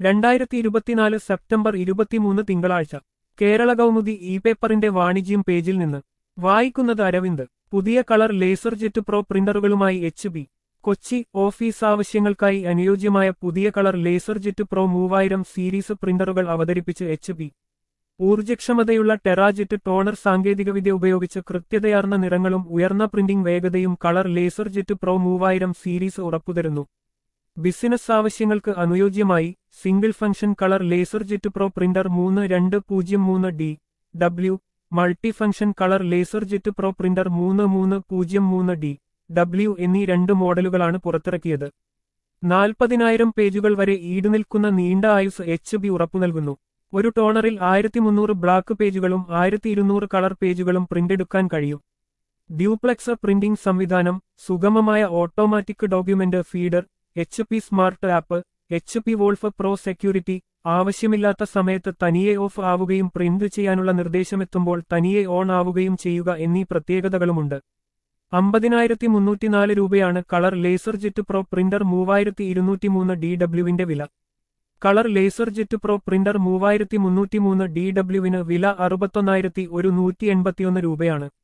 രണ്ടായിരത്തി ഇരുപത്തിനാല് സെപ്റ്റംബർ ഇരുപത്തിമൂന്ന് തിങ്കളാഴ്ച കേരള കൗമുദി ഇ പേപ്പറിന്റെ വാണിജ്യം പേജിൽ നിന്ന് വായിക്കുന്നത് അരവിന്ദ് പുതിയ കളർ ലേസർ ജെറ്റ് പ്രോ പ്രിന്ററുകളുമായി എച്ച് ബി കൊച്ചി ഓഫീസ് ആവശ്യങ്ങൾക്കായി അനുയോജ്യമായ പുതിയ കളർ ലേസർ ജെറ്റ് പ്രോ മൂവായിരം സീരീസ് പ്രിന്ററുകൾ അവതരിപ്പിച്ച് എച്ച് ബി ഊർജ്ജക്ഷമതയുള്ള ടെറാജെറ്റ് ടോണർ സാങ്കേതികവിദ്യ ഉപയോഗിച്ച് കൃത്യതയാർന്ന നിറങ്ങളും ഉയർന്ന പ്രിന്റിംഗ് വേഗതയും കളർ ലേസർ ജെറ്റ് പ്രോ മൂവായിരം സീരീസ് ഉറപ്പുതരുന്നു ബിസിനസ് ആവശ്യങ്ങൾക്ക് അനുയോജ്യമായി single function colour laser jet pro printer മൂന്ന് രണ്ട് പൂജ്യം മൂന്ന് D W multi function colour laser jet pro printer മൂന്ന് മൂന്ന് പൂജ്യം മൂന്ന് ഡി ഡബ്ല്യു എന്നീ രണ്ട് മോഡലുകളാണ് പുറത്തിറക്കിയത് നാൽപ്പതിനായിരം പേജുകൾ വരെ ഈടുനിൽക്കുന്ന നീണ്ട ആയുസ് എച്ച് ബി ഉറപ്പു നൽകുന്നു ഒരു ടോണറിൽ ആയിരത്തി മുന്നൂറ് ബ്ലാക്ക് പേജുകളും ആയിരത്തി ഇരുന്നൂറ് കളർ പേജുകളും പ്രിന്റെടുക്കാൻ കഴിയും ഡ്യൂപ്ലെക്സ് പ്രിന്റിംഗ് സംവിധാനം സുഗമമായ automatic document feeder H P smart app H P wolf pro security ആവശ്യമില്ലാത്ത സമയത്ത് തനിയെ ഓഫ് ആവുകയും പ്രിന്റ് ചെയ്യാനുള്ള നിർദ്ദേശമെത്തുമ്പോൾ തനിയെ ഓൺ ആവുകയും ചെയ്യുക എന്നീ പ്രത്യേകതകളുമുണ്ട് അമ്പതിനായിരത്തി മുന്നൂറ്റിനാല് രൂപയാണ് colour laser jet pro printer മൂവായിരത്തി ഇരുന്നൂറ്റിമൂന്ന് ഡി ഡബ്ല്യുവിന്റെ വില colour laser jet pro printer മൂവായിരത്തി മുന്നൂറ്റിമൂന്ന് ഡി ഡബ്ല്യുവിന് വില അറുപത്തൊന്നായിരത്തി ഒരു നൂറ്റി എൺപത്തിയൊന്ന് രൂപയാണ്